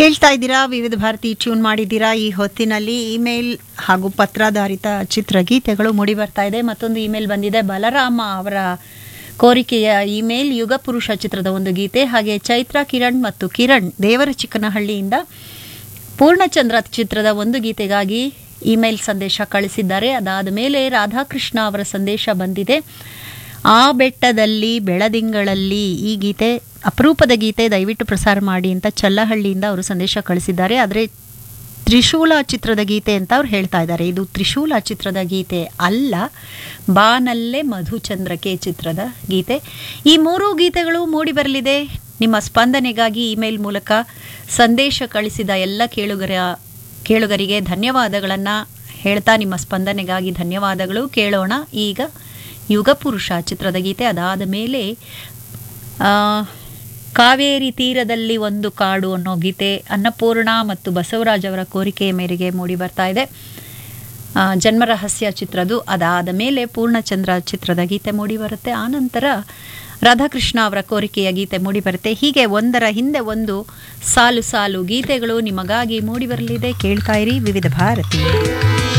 ಕೇಳ್ತಾ ಇದ್ದೀರಾ ವಿವಿಧ ಭಾರತಿ ಟ್ಯೂನ್ ಮಾಡಿದ್ದೀರಾ ಈ ಹೊತ್ತಿನಲ್ಲಿ ಇಮೇಲ್ ಹಾಗೂ ಪತ್ರಾಧಾರಿತ ಚಿತ್ರಗೀತೆಗಳು ಮೂಡಿ ಬರ್ತಾ ಇದೆ ಮತ್ತೊಂದು ಇಮೇಲ್ ಬಂದಿದೆ ಬಲರಾಮ ಅವರ ಕೋರಿಕೆಯ ಇಮೇಲ್ ಯುಗ ಪುರುಷ ಚಿತ್ರದ ಒಂದು ಗೀತೆ ಹಾಗೆ ಚೈತ್ರ ಕಿರಣ್ ಮತ್ತು ಕಿರಣ್ ದೇವರ ಚಿಕ್ಕನಹಳ್ಳಿಯಿಂದ ಪೂರ್ಣಚಂದ್ರ ಚಿತ್ರದ ಒಂದು ಗೀತೆಗಾಗಿ ಇಮೇಲ್ ಸಂದೇಶ ಕಳಿಸಿದ್ದಾರೆ ಅದಾದ ಮೇಲೆ ರಾಧಾಕೃಷ್ಣ ಅವರ ಸಂದೇಶ ಬಂದಿದೆ ಆ ಬೆಟ್ಟದಲ್ಲಿ ಬೆಳದಿಂಗಳಲ್ಲಿ ಈ ಗೀತೆ ಅಪರೂಪದ ಗೀತೆ ದಯವಿಟ್ಟು ಪ್ರಸಾರ ಮಾಡಿ ಅಂತ ಚಲ್ಲಹಳ್ಳಿಯಿಂದ ಅವರು ಸಂದೇಶ ಕಳಿಸಿದ್ದಾರೆ ಆದರೆ ತ್ರಿಶೂಲ ಚಿತ್ರದ ಗೀತೆ ಅಂತ ಅವ್ರು ಹೇಳ್ತಾ ಇದ್ದಾರೆ ಇದು ತ್ರಿಶೂಲ ಚಿತ್ರದ ಗೀತೆ ಅಲ್ಲ ಬಾನಲ್ಲೇ ಮಧುಚಂದ್ರಕೆ ಚಿತ್ರದ ಗೀತೆ ಈ ಮೂರೂ ಗೀತೆಗಳು ಮೂಡಿ ಬರಲಿದೆ ನಿಮ್ಮ ಸ್ಪಂದನೆಗಾಗಿ ಇಮೇಲ್ ಮೂಲಕ ಸಂದೇಶ ಕಳಿಸಿದ ಎಲ್ಲ ಕೇಳುಗರ ಕೇಳುಗರಿಗೆ ಧನ್ಯವಾದಗಳನ್ನು ಹೇಳ್ತಾ ನಿಮ್ಮ ಸ್ಪಂದನೆಗಾಗಿ ಧನ್ಯವಾದಗಳು ಕೇಳೋಣ ಈಗ ಯುಗ ಪುರುಷ ಚಿತ್ರದ ಗೀತೆ ಅದಾದ ಮೇಲೆ ಆ, ಕಾವೇರಿ ತೀರದಲ್ಲಿ ಒಂದು ಕಾಡು ಅನ್ನೋ ಗೀತೆ ಅನ್ನಪೂರ್ಣ ಮತ್ತು ಬಸವರಾಜ್ ಅವರ ಕೋರಿಕೆಯ ಮೇರೆಗೆ ಮೂಡಿ ಬರ್ತಾ ಇದೆ ಆ, ಜನ್ಮರಹಸ್ಯ ಚಿತ್ರದ್ದು ಅದಾದ ಮೇಲೆ ಪೂರ್ಣಚಂದ್ರ ಚಿತ್ರದ ಗೀತೆ ಮೂಡಿ ಬರುತ್ತೆ ಆನಂತರ ರಾಧಾಕೃಷ್ಣ ಅವರ ಕೋರಿಕೆಯ ಗೀತೆ ಮೂಡಿ ಬರುತ್ತೆ ಹೀಗೆ ಒಂದರ ಹಿಂದೆ ಒಂದು ಸಾಲು ಸಾಲು ಗೀತೆಗಳು ನಿಮಗಾಗಿ ಮೂಡಿ ಬರಲಿದೆ ಕೇಳ್ತಾ ಇರಿ ವಿವಿಧ ಭಾರತಿ